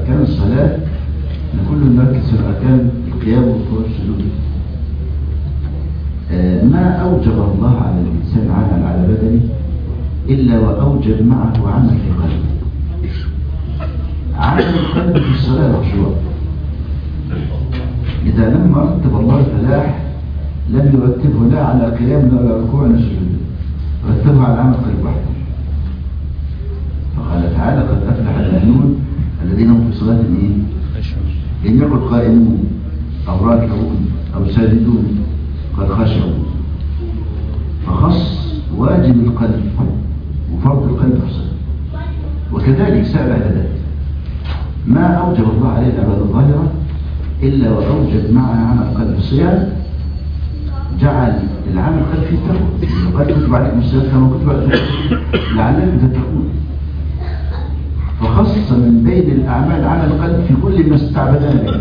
أركان الصلاة نكون نركز في أركان القيام والركوع والسجود آه، ما أوجب الله على الإنسان عمل على بدنه إلا وأوجب معه عمل في قلبه عمل القلب في الصلاة الخشوع إذا لم رتب الله الفلاح لم يرتبه لا على قيام ولا ركوع ولا سجود رتبه على عمل قلب وحده فقال تعالى قد أفلح المؤمنون الذين هم في صلاة إيه؟ إن يكن قائمون أو راكعون أو ساجدون قد خشعوا فخص واجب القلب وفرض القلب في الصلاة وكذلك سائر العبادات ما أوجب الله عليه العبادة الظاهرة إلا وأوجب معها عمل قلب الصيام جعل العمل قلب فيه تقوى وقد كتب عليكم الصيام كما كتب عليكم لعلكم تتقون فخص من بين الأعمال عمل القلب في كل ما استعبدنا به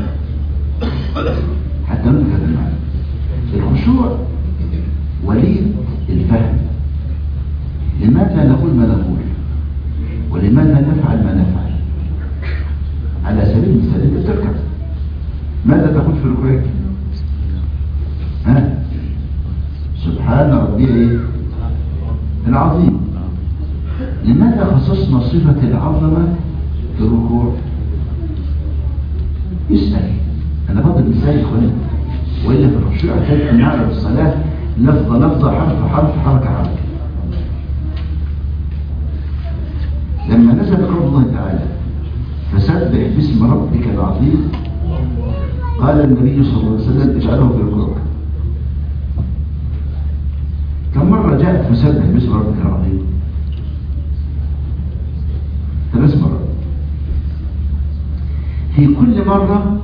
حتى ندرك هذا المعنى الخشوع وليد الفهم لماذا نقول ما نقول ولماذا نفعل ما نفعل على سبيل المثال انت بتركع ماذا تقول في ركوعك ها سبحان ربي ايه العظيم لماذا خصصنا صفة العظمة في الركوع اسأل انا بضرب مثال يا اخواني والا في الخشوع تجد ان نعرف الصلاة لفظة لفظة حرف حرف حركة حركة لما نزل قول الله تعالى فسبح باسم ربك العظيم قال النبي صلى الله عليه وسلم اجعله في ركوعك كم مرة جاءت فسبح باسم ربك العظيم ثلاث مرات في كل مرة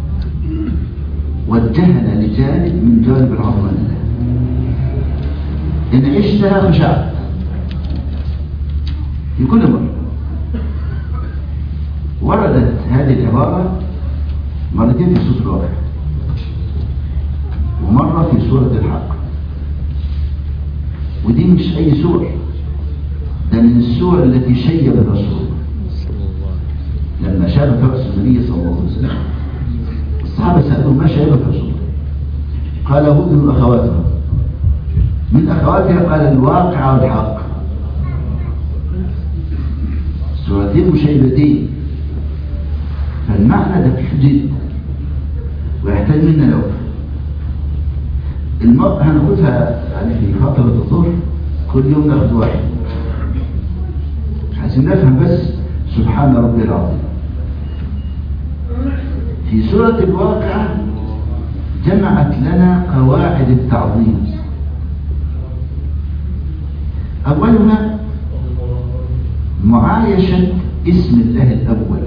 وجهنا لجانب من جانب العظمة لله إن عشتها خشعت في كل مرة وردت هذه العبارة مرتين في سورة الواقع ومرة في سورة الحق ودي مش أي سور ده من السور التي شيب الرسول لما شابت رأس النبي صلى الله عليه وسلم الصحابة سألوا ما شابت رسول قال هود من أخواتها من أخواتها قال الواقع والحق سورتين مشيبتين فالمعنى دقيق جدا ويحتاج منا لو المرء هناخدها يعني في فترة الظهر كل يوم ناخد واحد عايزين نفهم بس سبحان ربي العظيم في سورة الواقع جمعت لنا قواعد التعظيم أولها معايشة اسم الله الأول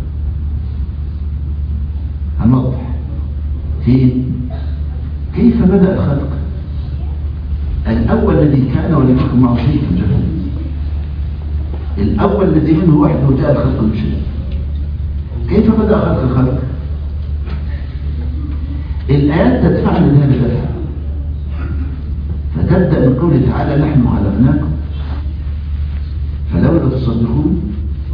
هنوضح فين كيف بدأ الخلق الأول الذي كان ولم يكن معه شيء في الجهل الأول الذي منه وحده جاء الخلق من شيء كيف بدأ خلق الخلق الآيات تدفعنا لهذا الدفع فتبدأ من قوله تعالى نحن خلقناكم فلولا تصدقون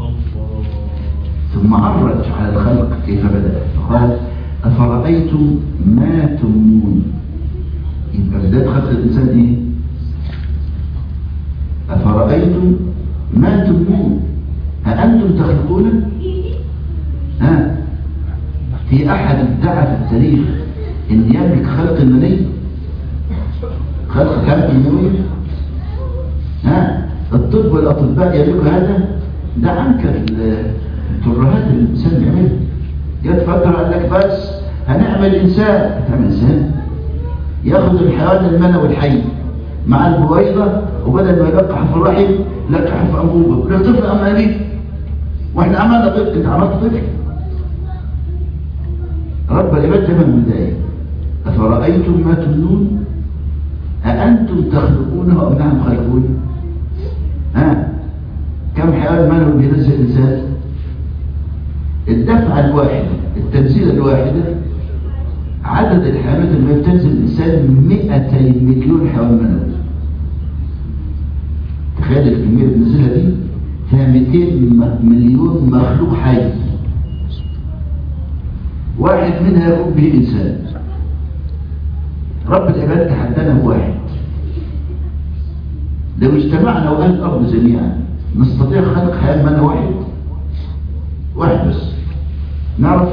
ثم عرج على الخلق كيف بدأ فقال أفرأيتم ما تمنون يبقى بداية خلق الإنسان إيه أفرأيتم ما تمنون أأنتم تخلقون ها في أحد ادعى في التاريخ إن يملك خلق المني خلق كلب المني ها الطب والأطباء يملكوا هذا ده عنكر الترهات اللي الإنسان بيعملها جت فترة قال لك بس هنعمل إنسان هتعمل إنسان ياخد الحيوان المنوي الحي مع البويضة وبدل ما يلقح في الرحم لقح في أنبوبة لك طفل أمامي وإحنا عملنا طفل أنت عملت طفل رب العباد جمع من الآية أفرأيتم ما تمنون أأنتم تخلقونه أم نحن خالقون ها كم حيوان منوي بينزل الإنسان الدفعة الواحدة التنزيل الواحدة عدد الحيوانات اللي بتنزل الإنسان 200 مليون حيوان منوي تخيل الكمية اللي بتنزلها دي فيها 200 مليون مخلوق حي واحد منها يكون به إنسان رب العباد تحدانا واحد لو اجتمعنا وأهل الأرض جميعا نستطيع خلق حياة من واحد واحد بس نعرف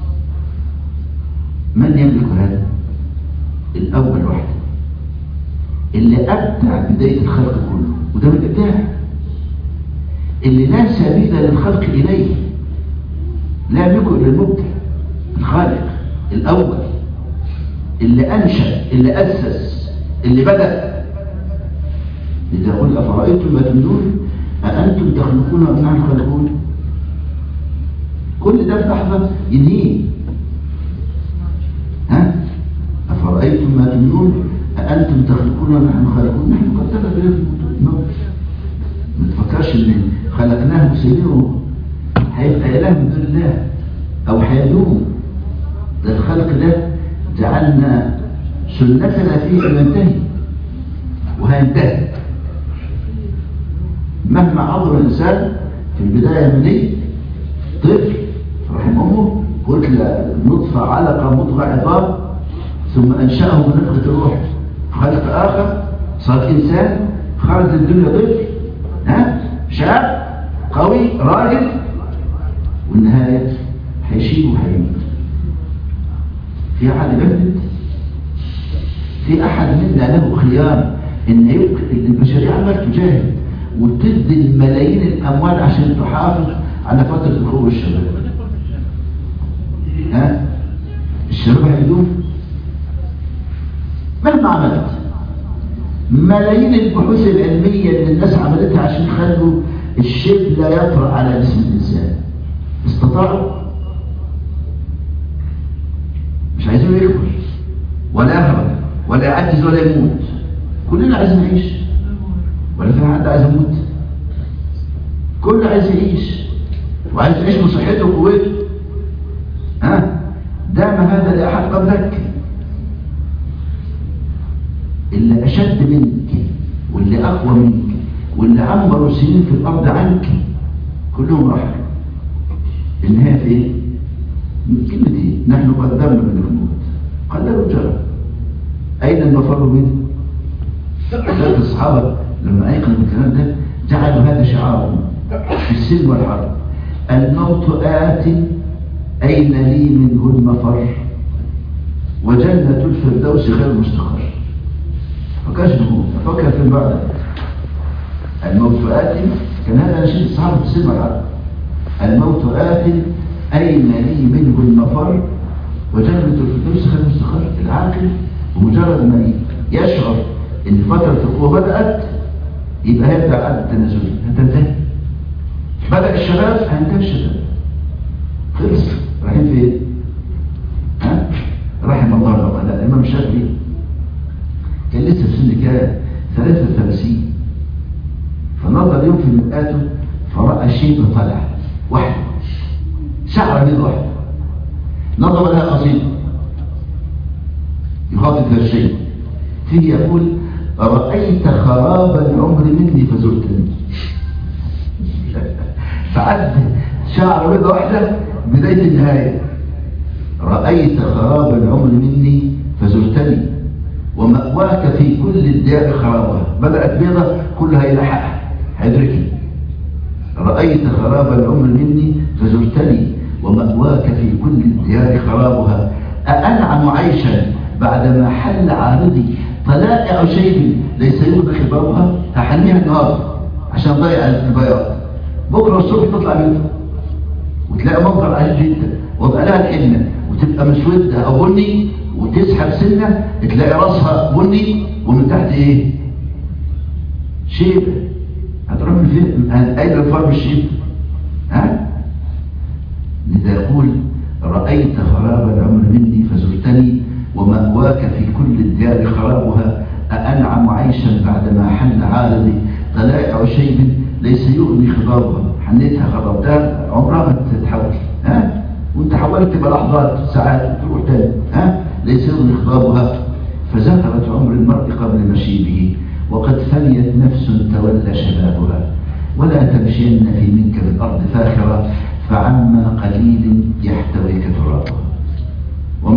من يملك هذا الأول واحد اللي أبدع بداية الخلق كله وده من الإبداع اللي لا سبيل للخلق إليه لا يملكه إلا المبدع الخالق الأول اللي أنشأ اللي أسس اللي بدأ إذا قل أفرأيتم ما تمنون أأنتم تخلقون أم نحن خالقون كل ده في لحظة ينهيه ها أفرأيتم ما تمنون أأنتم تخلقون أم نحن خالقون نحن قدرنا بنا في الموت ما تفكرش إن خلقناه وسيره هيبقى إله من دون الله أو هيدوم ده الخلق ده جعلنا سنتنا فيه أن ينتهي وهينتهي مهما عظم الإنسان في البداية مني طفل رحم أمه كتلة نطفة علقة مضغة عظام ثم أنشأه من نفخة الروح خلق آخر صار إنسان خرج الدنيا طفل ها شاب قوي راجل والنهاية هيشيب وهيموت في أحد يبدد في أحد منا له خيار إن يبقى البشرية عمال تجاهد وتدي الملايين الأموال عشان تحافظ على فترة بخور الشباب ها الشباب هيدوم مهما عملت ملايين البحوث العلمية اللي الناس عملتها عشان يخلوا الشيب لا يطرأ على جسم الإنسان استطاعوا مش عايزينه يكبر ولا يهرب ولا يعجز ولا يموت كلنا عايزين نعيش ولا في حد عايز يموت كل عايز يعيش وعايز يعيش بصحته وقوته ها دام هذا لأحد قبلك اللي أشد منك واللي أقوى منك واللي عمروا سنين في الأرض عنك كلهم راحوا النهاية في إيه؟ كلمتين نحن قدرنا من الموت قدروا جرى أين المفر منه؟ ذات الصحابة لما أيقنوا بالكلام ده جعلوا هذا شعارهم في السلم والحرب الموت آت أين لي منه المفر وجنة الفردوس غير مستقر فكاش بموت أفكر في البعد الموت آت كان هذا نشيد الصحابة في السلم والحرب الموت آت أين لي منه المفر وجنة الفردوس غير مستقر العاقل بمجرد ما يشعر ان فترة القوة بدأت يبقى هيبدأ عدد التنازلي هتنتهي بدأ الشباب هينتهي الشباب خلص رايحين فين؟ ها؟ رحم الله العقلاء الإمام الشافعي كان لسه في سن كام؟ 33 فنظر يوم في مرآته فرأى شيء طلع واحد شعر بيض واحد نظر لها قصيدة يخاطب فيها الشيء فيه يقول رأيت خراب العمر مني فزرتني فعد شعر بيضة واحدة بداية النهاية رأيت خراب العمر مني فزرتني ومأواك في كل الدار خرابها بدأت بيضة كلها يلحقها هيدركني رأيت خراب العمر مني فزرتني ومأواك في كل الديار خرابها أأنعم عيشا بعدما حل عارضي طلائع شيء ليس يوضح خبرها هحنيها النهارده عشان ضيع البياض بكره الصبح تطلع منها وتلاقي منظر عجيب جدا ويبقى لها الحنه وتبقى مسوده او بني وتسحب سنه تلاقي راسها بني ومن تحت ايه؟ شيب هتروح من فين؟ اين الفرق الشيب؟ ها؟ لذا يقول رأيت خراب العمر مني فزرتني ومأواك في كل الديار خرابها أأنعم عيشا بعدما حل عارضي طلائع شيب ليس يغني خضابها حنيتها خضبتها عمرها ما تتحول ها وانت حولت تبقى لحظات ساعات وتروح تاني ها ليس يغني خضابها فزهرت عمر المرء قبل مشيبه وقد فنيت نفس تولى شبابها ولا تمشين في منك بالأرض فاخرة فعما قليل يحتويك ترابها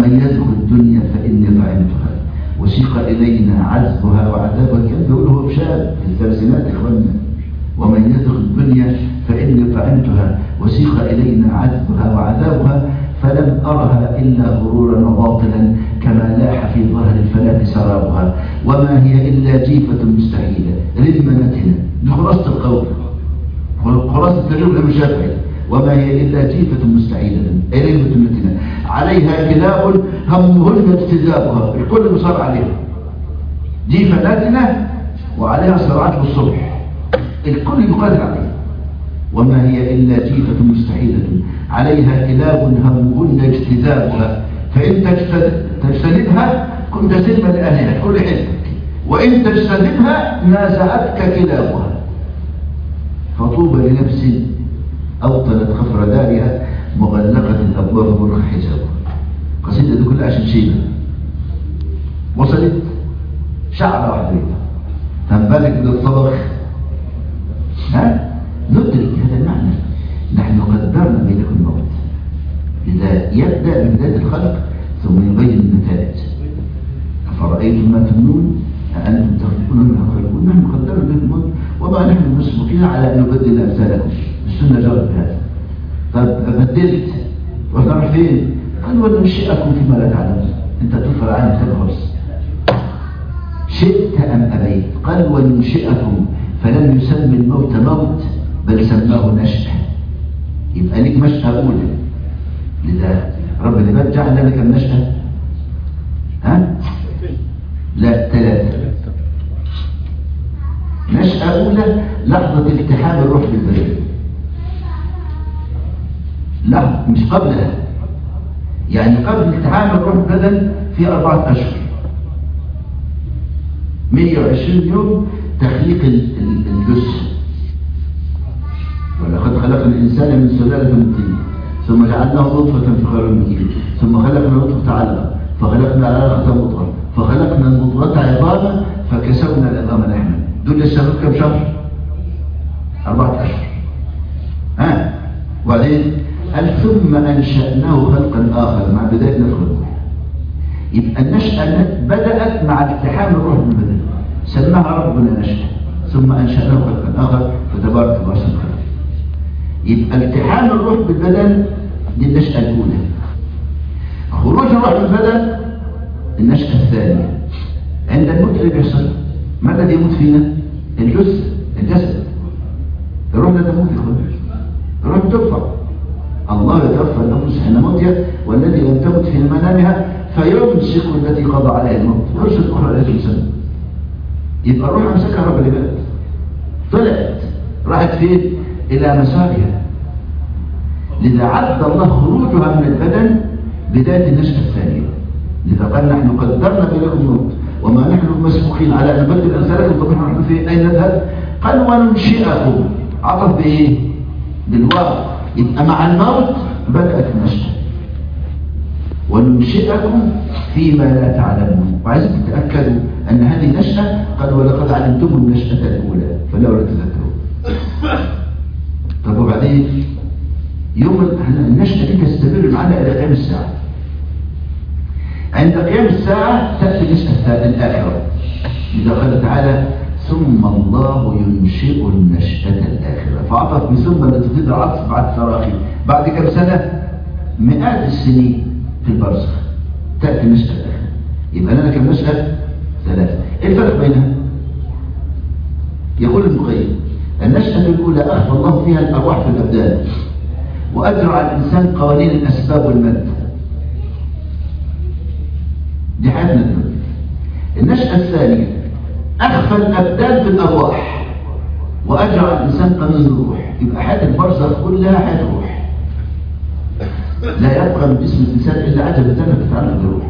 ومن يدخل الدنيا فإني طعمتها وسيق إلينا عذبها وعذابها كان بيقول هو بشاب في الثلاثينات يا إخواننا ومن يدخل الدنيا فإني طعمتها وسيق إلينا عذبها وعذابها فلم أرها إلا غرورا وباطلا كما لاح في ظهر الفلاة سرابها وما هي إلا جيفة مستحيلة رمنتنا دي خلاصة القول خلاصة التجربة المشافعي وما هي إلا جيفة مستعيدة أي رمة متنا عليها كلاب همهن اجتذابها الكل مصار عليها جيفة ناتنة وعليها صراعات بالصبح الكل يقدر عليها وما هي إلا جيفة مستحيلة عليها كلاب همهن اجتذابها فإن تجتنبها كنت سلما لأهلها كل حزبك وإن تجتنبها نازعتك كلابها فطوبى لنفس أوطنت خفر دارها مغلقة الأبواب مرخ حسابها قصيدة دي كلها عشان شيبة وصلت شعر واحدة تنبلك بالطبخ ها ندرك هذا المعنى نحن قدرنا بينكم الموت إذا يبدأ من بداية الخلق ثم يبين النتائج أفرأيتم ما تمنون أأنتم تخلقون من خلقون نحن قدرنا بينكم الموت وما نحن مسبقين على أن نبدل أمثالكم السنة جرت بهذا طب بدلت وتروح فين؟ قال وننشئكم فيما لا تعلمون انت تغفر عني تبغص شئت أم أبيت قال وننشئكم فلم يسمي الموت موت بل سماه نشأة يبقى لك مشأة أولى لذا رب العباد جعل لك النشأة ها؟ لا ثلاثة نشأة أولى لحظة التحام الروح بالبدن لا مش قبلها يعني قبل التحام الروح بالبدن في أربعة أشهر 120 يوم تخليق الجسم ولقد خلقنا الإنسان من سلالة من طين ثم جعلناه نطفة في قرار مكين ثم خلقنا نطفة علقة فخلقنا علقة مضغة فخلقنا المضغة عظاما فكسونا العظام لحما دول الشهر كم شهر؟ أربعة أشهر ها وبعدين قال ثم أنشأناه خلقا آخر مع بداية الخلق يبقى النشأة بدأت مع التحام الروح بالبدن سماها ربنا نشأة ثم أنشأناه خلقا آخر فتبارك الله أحسن الخلق يبقى التحام الروح بالبدن دي النشأة الأولى خروج الروح بالبدن النشأة الثانية عند الموت اللي بيحصل ما الذي يموت فينا؟ الجسد الجسد الروح لا تموت يا اخوان الروح ترفع الله يتوفى النفس حين موتها والذي لم تمت في منامها فيمسك التي قضى عليها الموت ويرسل اخرى الى الانسان يبقى الروح امسكها رب العباد طلعت راحت فين؟ الى مسارها لذا عد الله خروجها من البدن بدايه النشأة الثانيه لذا قال نحن قدرنا بينكم الموت وما نحن مسبوقين على ان نبدل امثالكم طب نحن في اين نذهب؟ قال وننشئكم عطف بايه؟ بالواو يبقى مع الموت بدأت النشأة وننشئكم فيما لا تعلمون وعايزكم تتأكدوا أن هذه نشأة قال ولقد علمتم النشأة الأولى فلولا تذكرون طب وبعدين يوم النشأة دي تستمر معنا إلى قيام الساعة عند قيام الساعة تأتي النشأة الآخرة إذا قال تعالى ثم الله ينشئ النشأة الآخرة فعطف بثم التي تفيد العطف بعد تراخي بعد كم سنة مئات السنين في البرزخ تأتي النشأة الآخرة يبقى لنا كم نشأة ثلاثة ايه الفرق بينها يقول المقيم النشأة الأولى أخفى الله فيها الأرواح في الأبدان وأجرى على الإنسان قوانين الأسباب والمد دي حياتنا الدنيا النشأة الثانية أخفى الأبدان في الأرواح وأجرى الإنسان قانون الروح يبقى حياة البرزخ كلها حياة روح لا يبقى من جسم الإنسان إلا عجلة تانية تتعلق بالروح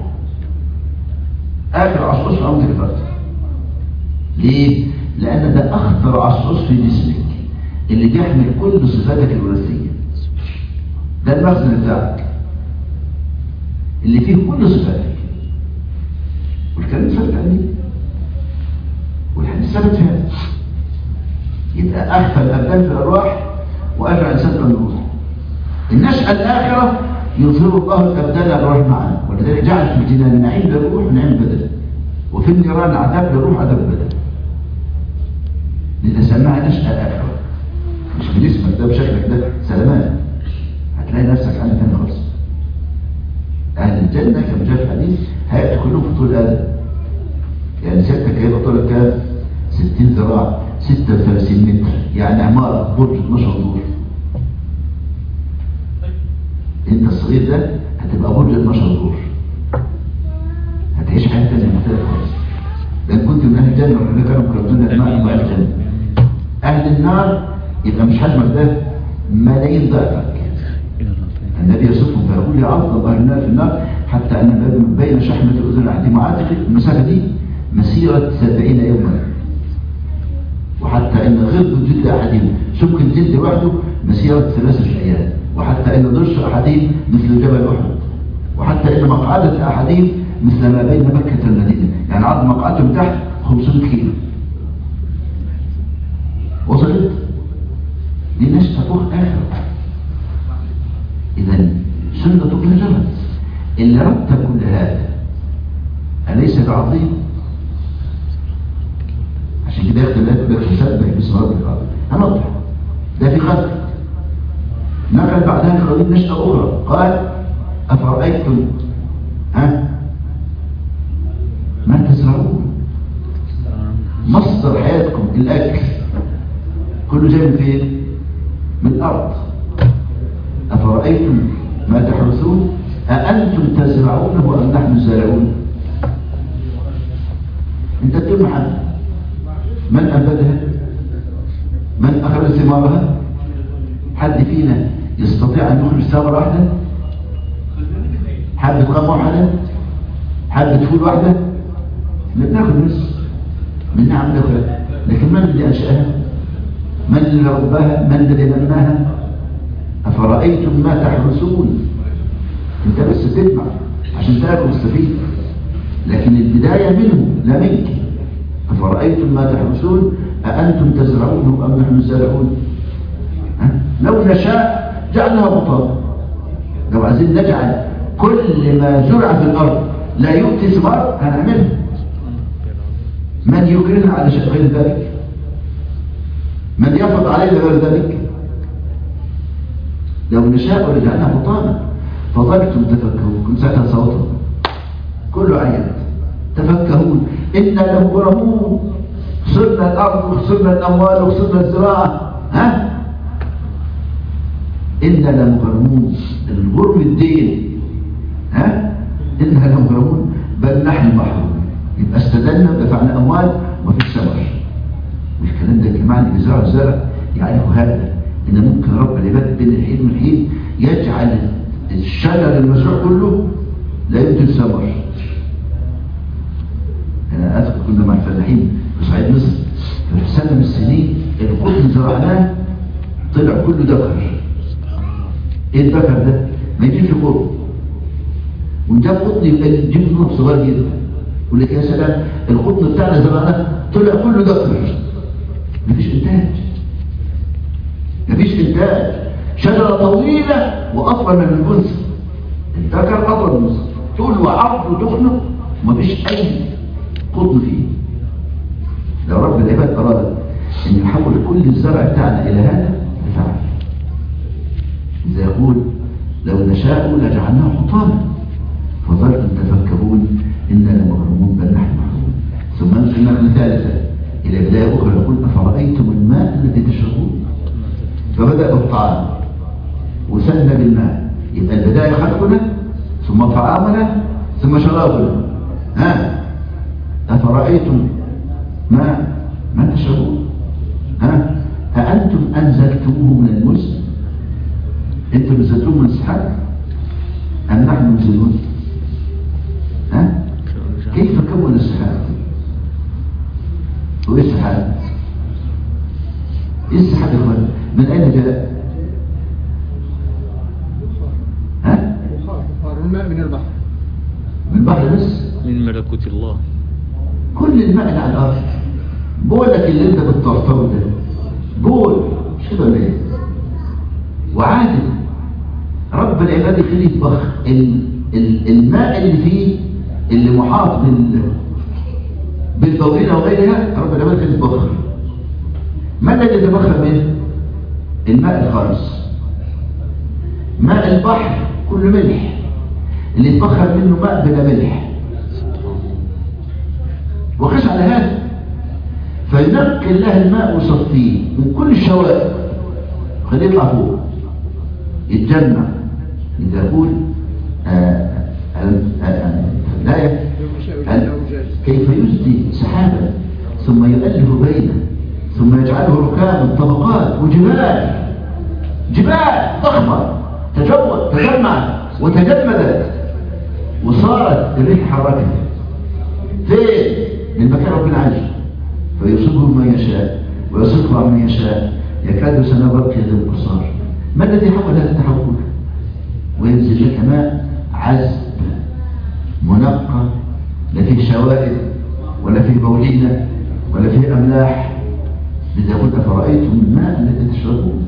آخر عصوص في عمر الفرد ليه؟ لأن ده أخطر عصوص في جسمك اللي بيحمل كل صفاتك الوراثية ده المخزن بتاعك اللي فيه كل صفاتك والكلام ثابت عليه والحديث ثابت في هذا يبقى أخفى الأبدان في الأرواح وأجرى إنسان الروح النشأة الآخرة يظهر الله الأبدان الأرواح معا ولذلك جعل في الجنان نعيم للروح ونعيم بدل وفي النيران عذاب للروح عذاب بدل لذا سماها نشأة آخرة مش بجسمك ده بشكلك ده سلامات هتلاقي نفسك عالم تاني خالص أهل الجنة كما جاء في الحديث هيأتي كلهم في طول آدم يعني سيادتك هيبقى طولك كام؟ 60 ذراع 36 متر يعني عمارة برج 12 دور انت الصغير ده هتبقى برج 12 دور هتعيش حياة تانية مختلفة خالص لأن كنت من أهل الجنة وربنا كانوا مكرمين أجمعين مع الجنة أهل النار يبقى مش حجمك ده ملايين ضعفك النبي يصفهم فيقول لي عظم أهل النار في النار حتى أن بين شحمة الأذن أحدهم وعاتقه المسافة دي مسيرة سبعين يوما وحتى أن غض جلد أحدهم سمك الجلد وحده مسيرة ثلاثة أيام وحتى أن ضرس أحدهم مثل جبل أحد وحتى أن مقعدة أحدهم مثل ما بين مكة والمدينة يعني عرض مقعدهم تحت 500 كيلو وصلت دي نشأة فوق آخر إذا سنة ابن جرد اللي رتب كل هذا أليس بعظيم عشان كده يختم لك بك تسبح باسم ربك العظيم هنوضح ده في خلق نقل بعدها قضية نشأة أخرى قال أفرأيتم ها ما تزرعون مصدر حياتكم الأكل كله جاي من فين؟ من الأرض أفرأيتم ما تحرثون أأنتم تزرعونه أم نحن الزارعون أنت تقول محل من أنبتها من أخرج ثمارها حد فينا يستطيع أن يخرج ثمرة واحدة حبة قمة واحدة حبة فول واحدة لا بناخد بس من نعم ناخد لكن من الذي أنشأها من الذي رباها من الذي نماها أفرأيتم ما تحرسون انت بس تجمع عشان تاكل السفينة لكن البداية منه لا منك أفرأيتم ما تحرسون أأنتم تزرعونه أم نحن الزارعون لو نشاء جعلها بطاقة لو عايزين نجعل كل ما زرع في الأرض لا يؤتي ثمار هنعملها من يكرهنا على شيء غير ذلك من يفرض علينا غير ذلك لو نشاء ورجعنا بطانا فضلتم تفكرون كنت ساعتها صوتا كله عيات تفكهون إنا لمغرمون خسرنا الأرض وخسرنا الأموال وخسرنا الزراعة ها إنا لمغرمون الغرم الدين ها إنا لمغرمون بل نحن محرومون يبقى استدلنا ودفعنا أموال وفي ثمر والكلام ده يا جماعة اللي بيزرعوا الزرع يعرفوا هذا إن ممكن رب العباد بين الحين والحين يجعل الشجر المزروع كله لا ينتج ثمر أنا أذكر كنا مع الفلاحين في صعيد مصر في سنة من السنين القطن زرعناه طلع كله ذكر ايه الذكر ده؟ ما يجيش قطن وجاب قطن يبقى يجيب نوع صغير جدا يقول لك يا سلام القطن بتاعنا زرعناه طلع كله ذكر مفيش انتاج مفيش انتاج شجرة طويلة وأطول من الجنس الذكر أطول من الجنس طول وعرض وتخنق ومفيش أي قطن فيه لو رب العباد أراد أن يحول كل الزرع بتاعنا إلى هذا لفعل إذا يقول لو نشاء لجعلناه حطاما فظلتم تفكرون إنا لمغرمون بل نحن محرومون ثم ننقل نقل ثالثة إلى بداية أخرى نقول أفرأيتم الماء الذي تشربون فبدأ بالطعام وسن بالماء يبقى البداية خلقنا ثم طعامنا ثم شرابنا ها أفرأيتم ما ما تشربون ها أأنتم أنزلتموه من المزن أنتم نزلتوه من السحاب أم نحن منزلون ها كيف كون السحاب هو ايه السحاب ايه السحاب يا اخوان من اين جاء ها بخار الماء من البحر من البحر بس من ملكوت الله كل الماء اللي على الارض بولك اللي انت بتطرطره ده بول مش كده ولا ايه وعادل رب العباد يخليه يطبخ ال- الماء اللي فيه اللي محاط بال بالبولينة وغيرها رب العالمين كان يتبخر ما الذي يتبخر منه الماء الخالص ماء البحر كله ملح اللي يتبخر منه ماء بلا ملح وقس على هذا فينقي الله الماء ويصفيه من كل الشوائب خليه يطلع فوق يتجمع إذا يقول آه، آه، آه، الآية قال كيف يسدي سحابا ثم يؤلف بينه ثم يجعله ركاما طبقات وجبال جبال ضخمة تجمد تجمعت وتجمدت وصارت الريح حركت فين؟ من مكان ربنا عايش فيصيبه من يشاء ويصرفه عن من يشاء يكاد سنا برق يد القصار ما الذي حول هذا التحول؟ وينزل لك ماء عذب منقى لا فيه شوائب ولا فيه بولينة ولا فيه أملاح لذا قلت أفرأيتم الماء الذي تشربون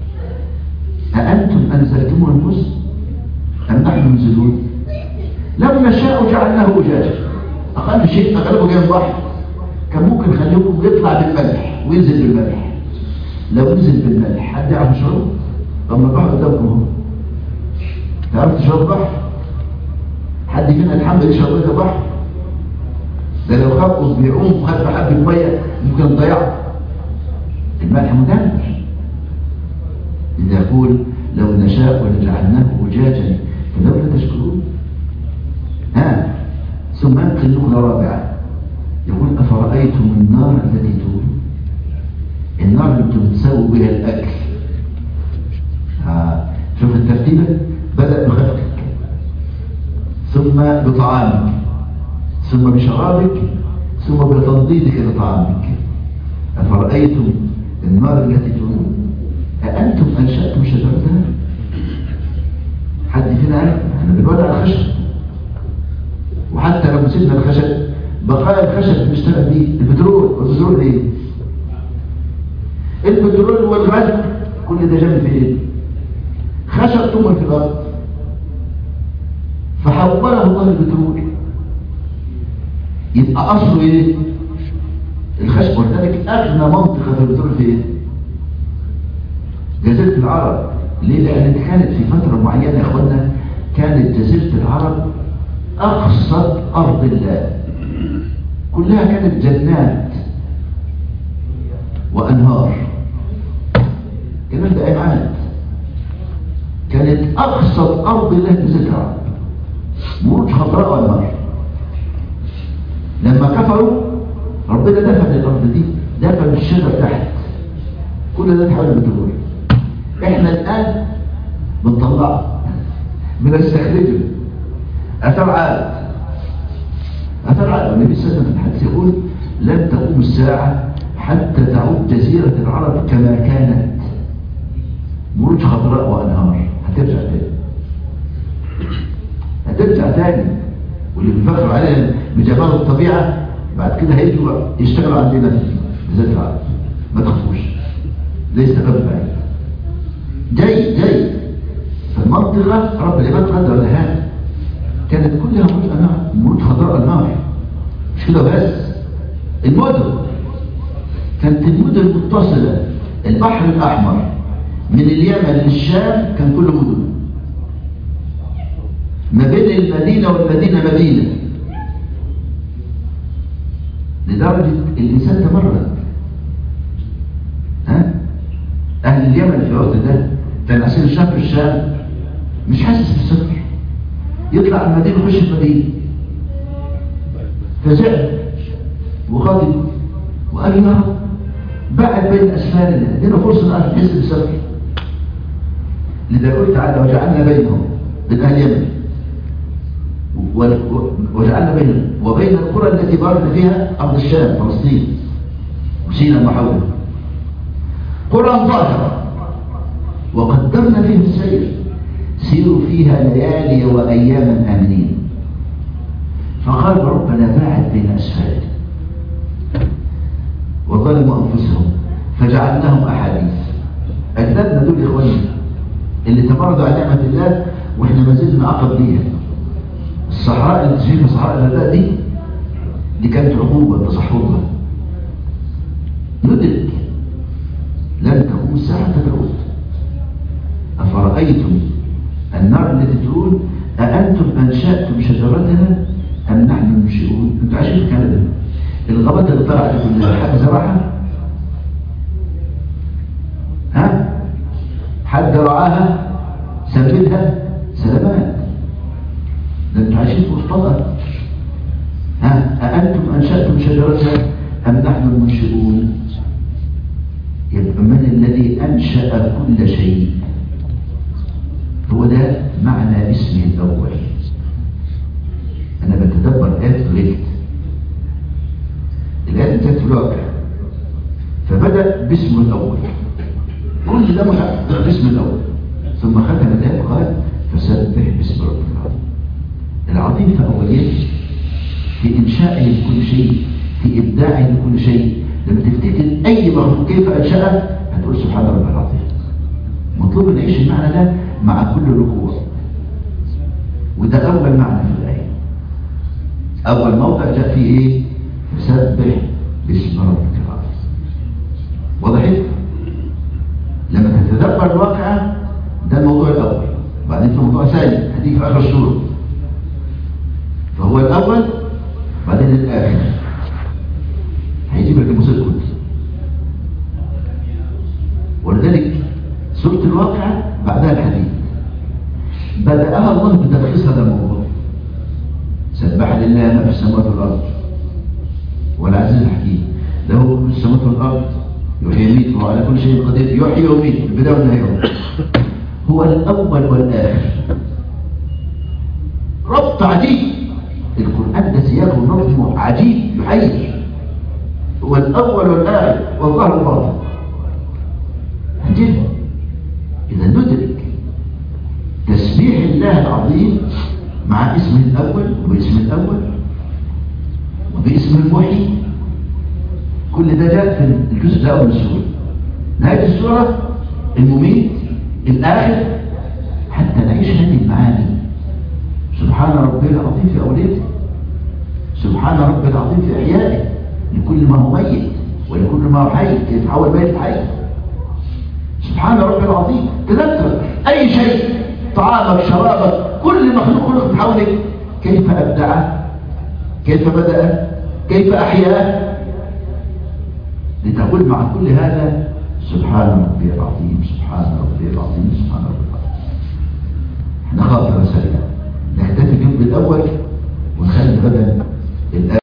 أأنتم أنزلتموه المزن أم نحن منزلون لو نشاء جعلناه أجاجا أقل شيء أغلبه جاي من البحر كان ممكن خليكم يطلع بالملح وينزل بالملح لو نزل بالملح حد يعرف يشربه طب ما البحر قدامكم اهو تعرف تشرب بحر حد فينا يتحمل يشرب هذا بحر ده لو خبط بيعوم وخد حبة مية ممكن تضيعه الملح مدمر إذا يقول لو نشاء ولجعلناه أجاجا فلولا تشكرون ها ثم ينقل نقلة رابعة يقول أفرأيتم النار التي تورون النار اللي انتم بتسووا بها الأكل ها شوف الترتيبة بدأ بخلقك ثم بطعامك ثم بشرابك ثم بتنضيدك لطعامك أفرأيتم النار التي تورون أأنتم أنشأتم شجرتها حد فينا عارف احنا بنقعد على الخشب وحتى لو مسكنا الخشب بقايا الخشب بنشتغل بيه البترول والبترول ايه البترول والغاز كل ده جنب في ايه خشب ثم في الارض فحوله الله البترول يبقى اصله ايه الخشب ولذلك اغنى منطقه في البترول في ايه جزيره العرب ليه لان دي كانت في فتره معينه يا اخوانا كانت جزيره العرب اقصى ارض الله كلها كانت جنات وانهار الكلام ده ايه عاد كانت اقصى ارض الله جزيره العرب موج خضراء وانهار لما كفروا ربنا دفن الارض دي دفن الشجر تحت كل ده تحول البترول احنا الان بنطلعه بنستخرجه اثر عاد اثر عاد النبي صلى الله عليه وسلم في الحديث يقول لن تقوم الساعه حتى تعود جزيره العرب كما كانت موج خضراء وانهار هترجع تاني هترجع تاني واللي بيفكروا عليها بجمال الطبيعه بعد كده هيجوا يشتغلوا عندنا في جزيره العرب ما تخافوش ده يستقبل بعيد جاي جاي فالمنطقة رب العباد قدر لها كانت كلها موت أنهار موت خضراء أنهار مش كده بس المدن كانت المدن متصلة البحر الأحمر من اليمن للشام كان كله مدن ما بين المدينة والمدينة مدينة لدرجة الإنسان تمرد ها أهل اليمن في الوقت ده كان عشان الشام في الشام مش حاسس بالسفر يطلع المدينة يخش المدينة فزعل وغضب وقال يا رب بعد بين أسفارنا ادينا فرصة أن نحس بالسفر لذا قلت تعالى وجعلنا بينهم بين أهل اليمن وجعلنا بينهم وبين القرى التي باركنا فيها أرض الشام فلسطين وسينا وحولها قرى ظاهرة وقدرنا فيهم السير سيروا فيها ليالي وأياما آمنين فقال ربنا باعد بين أسفارنا وظلموا أنفسهم فجعلناهم أحاديث أجدادنا دول إخواننا اللي تمردوا على نعمة الله وإحنا ما زلنا عقب ليها الصحراء اللي تشوفها صحراء الغداء دي دي كانت عقوبة تصحرها ندرك لن تقوم الساعة تدعون أفرأيتم النار التي تقول أأنتم أنشأتم شجرتها أم نحن المنشئون أنتوا عايشين في كندا الغابات اللي طلعت كلها حد زرعها ها حد رعاها سبلها سلامات ده انتوا عايشين في وسطها ها أأنتم أنشأتم شجرتها أم نحن المنشئون يبقى من الذي أنشأ كل شيء هو ده معنى اسمه الأول أنا بتدبر آيات غلت الآيات انتهت في الواقع فبدأ باسمه الأول كل ده محقق باسم الأول ثم ختم الآية قال فسبح باسم ربك العظيم العظيم في أوليته في إنشائه لكل شيء في إبداعه لكل شيء لما تفتكر أي مخلوق كيف أنشأه هتقول سبحان ربي العظيم مطلوب نعيش المعنى ده مع كل ركوع وده أول معنى في الآية أول موضع جاء فيه إيه فسبح باسم ربك العظيم وضحت لما تتدبر الواقع ده الموضوع الأول بعدين في موضوع ثاني هتيجي في آخر السورة فهو الأول بعدين الآخر هيجيب لك المسكت ولذلك سورة الواقع بعدها الحديث بدأها الله بتلخيص هذا الموضوع سبح لله ما في السماوات والأرض والعزيز الحكيم له في السماوات والأرض يحيي ويميت وهو على كل شيء قدير يحيي ويميت البداية والنهاية هو الأول والآخر ربط عجيب القرآن ده سياق ونظم عجيب يحيي هو الأول والآخر والله الباطن عجيب إذا ندرك تسبيح الله العظيم مع اسمه الأول وباسم الأول وباسم المحيي كل ده جاء في الجزء الأول من السورة نهاية السورة المميت الآخر حتى نعيش هذه المعاني سبحان ربي العظيم في أوليته سبحان ربي العظيم في إحيائه لكل ما هو ميت ولكل ما هو حي يتحول ميت حي سبحان ربي العظيم تذكر أي شيء طعامك شرابك كل مخلوق خلق من حولك كيف أبدعه كيف بدأ كيف أحياه لتقول مع كل هذا سبحان ربي العظيم سبحان ربي العظيم سبحان ربي العظيم احنا خاطر سريع نكتفي اليوم بالأول ونخلي غدا الآخر